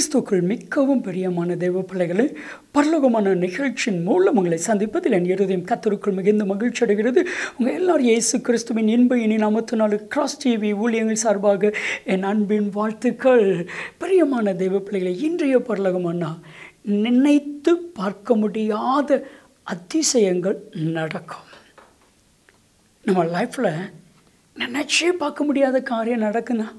கிறிஸ்துக்குள் மிகவும் பிரியமான தெய்வ பிள்ளைகளே பரலோகமான நிகழ்ச்சியின் மூலம் உங்களை சந்திப்பதில் என் இருதயம் கத்தருக்குள் மிகுந்த மகிழ்ச்சி அடைகிறது உங்கள் எல்லாரும் இயேசு கிறிஸ்துவின் இன்ப இனி நாமத்தினால கிராஸ் டிவி ஊழியங்கள் சார்பாக என் அன்பின் வாழ்த்துக்கள் பிரியமான தெய்வ பிள்ளைகளை இன்றைய பரலோகமானா நினைத்து பார்க்க முடியாத அதிசயங்கள் நடக்கும் நம்ம லைஃப்பில் நினச்சே பார்க்க முடியாத காரியம் நடக்குன்னா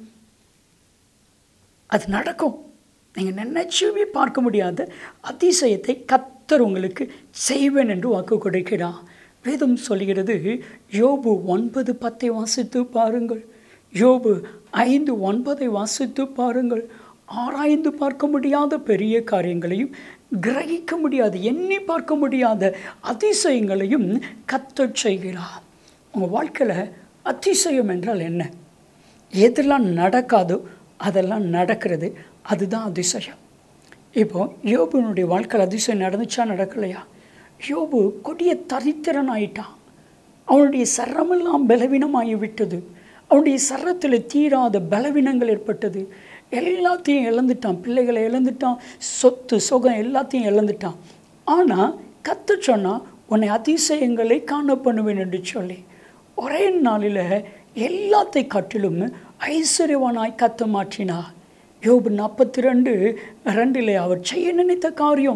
அது நடக்கும் நீங்கள் நினைச்சவே பார்க்க முடியாத அதிசயத்தை கத்தர் உங்களுக்கு செய்வேன் என்று வாக்கு கொடுக்கிறார் வேதம் சொல்கிறது யோபு ஒன்பது பத்தை வாசித்து பாருங்கள் யோபு ஐந்து ஒன்பதை வாசித்து பாருங்கள் ஆராய்ந்து பார்க்க முடியாத பெரிய காரியங்களையும் கிரகிக்க முடியாத எண்ணி பார்க்க முடியாத அதிசயங்களையும் கத்தர் செய்கிறார் உங்கள் வாழ்க்கையில் அதிசயம் என்றால் என்ன எதெல்லாம் நடக்காதோ அதெல்லாம் நடக்கிறது அதுதான் அதிசயம் இப்போ யோபுனுடைய வாழ்க்கையில் அதிசயம் நடந்துச்சா நடக்கலையா யோபு கொடிய தரித்திரன் ஆயிட்டான் அவனுடைய சரமெல்லாம் பலவீனமாகி விட்டது அவனுடைய சரத்தில் தீராத பலவீனங்கள் ஏற்பட்டது எல்லாத்தையும் இழந்துட்டான் பிள்ளைகளை இழந்துட்டான் சொத்து சுகம் எல்லாத்தையும் இழந்துட்டான் ஆனால் கற்று சொன்னால் உன்னை அதிசயங்களை காண பண்ணுவேன் என்று சொல்லி ஒரே நாளில் எல்லாத்தை காட்டிலும் ஐஸ்வர்யவானாய் கத்த மாற்றினார் யோபு நாற்பத்தி ரெண்டு ரெண்டில் அவர் செய்ய நினைத்த காரியம்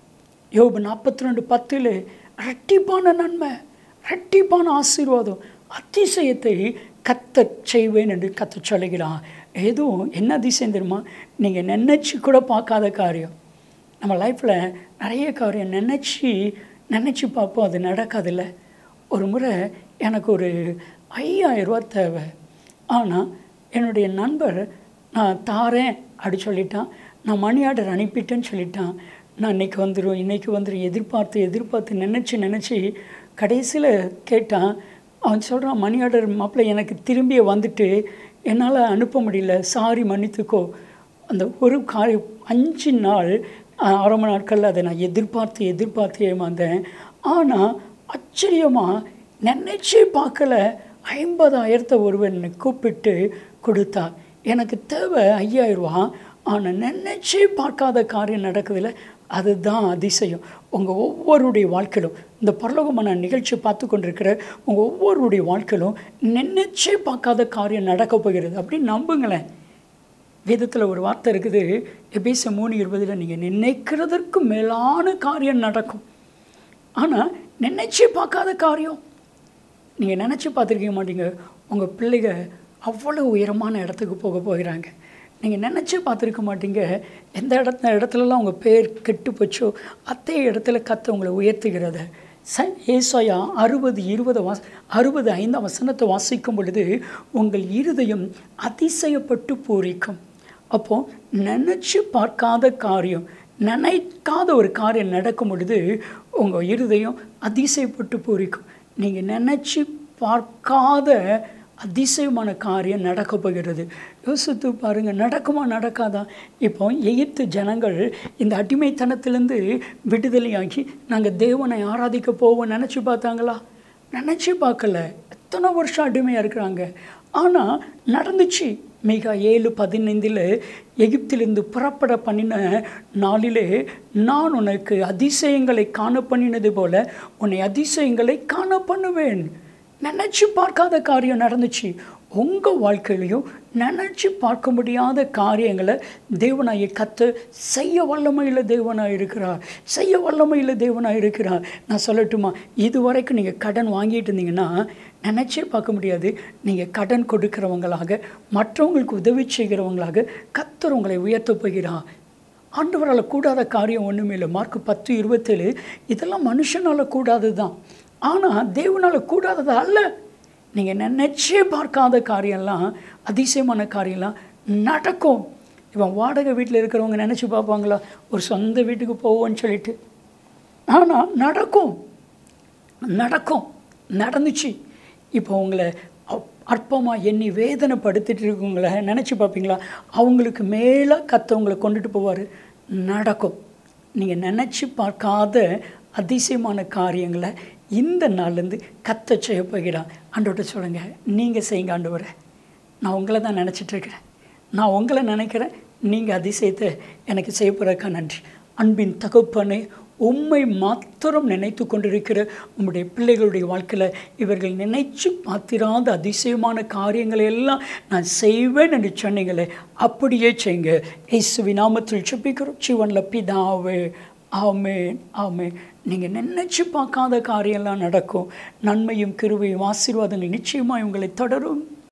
யோபு நாற்பத்தி ரெண்டு பத்தில் ரெட்டிப்பான நன்மை ரெட்டிப்பான ஆசீர்வாதம் அதிசயத்தை கத்த செய்வேன் என்று கத்த சொல்லுகிறான் எதுவும் என்ன அதிசயம் தெரியுமா நீங்கள் நினச்சி கூட பார்க்காத காரியம் நம்ம லைஃப்பில் நிறைய காரியம் நினச்சி நினச்சி பார்ப்போம் அது நடக்காதில்ல ஒரு முறை எனக்கு ஒரு ஐயாயிரரூவா தேவை ஆனால் என்னுடைய நண்பர் நான் தாரேன் அப்படி சொல்லிட்டான் நான் மணி ஆர்டர் அனுப்பிட்டேன்னு சொல்லிட்டான் நான் இன்றைக்கி வந்துடும் இன்றைக்கி வந்துடும் எதிர்பார்த்து எதிர்பார்த்து நினச்சி நினச்சி கடைசியில் கேட்டான் அவன் சொல்கிறான் மணி ஆர்டர் மாப்பிள்ளை எனக்கு திரும்பிய வந்துட்டு என்னால் அனுப்ப முடியல சாரி மன்னித்துக்கோ அந்த ஒரு காரி அஞ்சு நாள் ஆரம்ப நாட்களில் அதை நான் எதிர்பார்த்து எதிர்பார்த்து ஏமாந்தேன் ஆனால் ஆச்சரியமாக நினச்சே பார்க்கல ஐம்பதாயிரத்தை ஒருவன் கூப்பிட்டு கொடுத்தா எனக்கு தேவை ஐயாயிரரூவா ஆனால் நினச்சே பார்க்காத காரியம் நடக்குதுல்ல அதுதான் அதிசயம் உங்கள் ஒவ்வொருடைய வாழ்க்கையிலும் இந்த பரலோகமான நிகழ்ச்சி பார்த்து கொண்டிருக்கிற உங்கள் ஒவ்வொருடைய வாழ்க்கையிலும் நினச்சே பார்க்காத காரியம் நடக்க போகிறது அப்படின்னு நம்புங்களேன் வேதத்தில் ஒரு வார்த்தை இருக்குது எபேச மூணு இருபதில் நீங்கள் நினைக்கிறதற்கு மேலான காரியம் நடக்கும் ஆனால் நினச்சி பார்க்காத காரியம் நீங்கள் நினச்சி பார்த்துருக்க மாட்டீங்க உங்கள் பிள்ளைங்க அவ்வளோ உயரமான இடத்துக்கு போக போகிறாங்க நீங்கள் நினச்சி பார்த்துருக்க மாட்டீங்க எந்த இடத்துல இடத்துலலாம் உங்கள் பேர் கெட்டு போச்சோ அத்தே இடத்துல கத்த உங்களை உயர்த்துகிறத ச ஏசாயா அறுபது இருபது வாச அறுபது ஐந்தாம் வசனத்தை வாசிக்கும் பொழுது உங்கள் இருதயம் அதிசயப்பட்டு பூரிக்கும் அப்போது நினச்சி பார்க்காத காரியம் நினைக்காத ஒரு காரியம் நடக்கும் பொழுது உங்கள் இருதயம் அதிசயப்பட்டு பூரிக்கும் நீங்கள் நினச்சி பார்க்காத அதிசயமான காரியம் நடக்க போகிறது யோசித்து பாருங்கள் நடக்குமா நடக்காதா இப்போ எகிப்து ஜனங்கள் இந்த அடிமைத்தனத்திலேருந்து விடுதலையாகி நாங்கள் தேவனை ஆராதிக்க போவோம் நினச்சி பார்த்தாங்களா நினச்சி பார்க்கல எத்தனை வருஷம் அடிமையாக இருக்கிறாங்க ஆனால் நடந்துச்சு மிக ஏழு பதினைந்தில் எகிப்திலிருந்து புறப்பட பண்ணின நாளிலே நான் உனக்கு அதிசயங்களை காண பண்ணினது போல உன்னை அதிசயங்களை காண பண்ணுவேன் நினச்சி பார்க்காத காரியம் நடந்துச்சு உங்கள் வாழ்க்கையிலையும் நினச்சி பார்க்க முடியாத காரியங்களை தேவனாயை கற்று செய்ய வல்லமையில் தேவனாக இருக்கிறார் செய்ய வல்லமையில் தேவனாக இருக்கிறார் நான் சொல்லட்டுமா இது வரைக்கும் நீங்கள் கடன் வாங்கிட்டு இருந்தீங்கன்னா நினச்சே பார்க்க முடியாது நீங்கள் கடன் கொடுக்குறவங்களாக மற்றவங்களுக்கு உதவி செய்கிறவங்களாக கத்தர் உங்களை உயர்த்த போகிறார் ஆண்டவரால் கூடாத காரியம் ஒன்றுமே இல்லை மார்க் பத்து இருபத்தேழு இதெல்லாம் மனுஷனால் கூடாது தான் ஆனால் தேவனால் கூடாதது அல்ல நீங்கள் நினச்சே பார்க்காத காரியம்லாம் அதிசயமான காரியம்லாம் நடக்கும் இவன் வாடகை வீட்டில் இருக்கிறவங்க நினச்சி பார்ப்பாங்களா ஒரு சொந்த வீட்டுக்கு போவோன்னு சொல்லிட்டு ஆனால் நடக்கும் நடக்கும் நடந்துச்சு இப்போ உங்களை அற்பமாக எண்ணி வேதனைப்படுத்திட்டு இருக்கவங்கள நினச்சி பார்ப்பீங்களா அவங்களுக்கு மேலே கத்தவங்களை கொண்டுட்டு போவார் நடக்கும் நீங்கள் நினச்சி பார்க்காத அதிசயமான காரியங்களை இந்த நாள்லேருந்து கத்த செய்ய போகிறான் ஆண்டோட்ட சொல்லுங்கள் நீங்கள் செய்யுங்க ஆண்டவரை நான் உங்களை தான் நினச்சிட்ருக்கிறேன் நான் உங்களை நினைக்கிறேன் நீங்கள் அதிசயத்தை எனக்கு செய்ய போகிறக்கா நன்றி அன்பின் தகப்பனே உம்மை மாத்திரம் நினைத்து கொண்டிருக்கிற உம்முடைய பிள்ளைகளுடைய வாழ்க்கையில் இவர்கள் நினைச்சு பார்த்திராத அதிசயமான காரியங்களை எல்லாம் நான் செய்வேன் என்று சொன்னீங்களே அப்படியே செய்யுங்க இயேசுவி நாமத்தில் செப்பிக்கிறோம் சிவனில் பிதாவே ஆமேன் ஆமேன் நீங்கள் நினைச்சு பார்க்காத காரியம்லாம் நடக்கும் நன்மையும் கிருவையும் ஆசீர்வாதங்கள் நிச்சயமாக உங்களை தொடரும்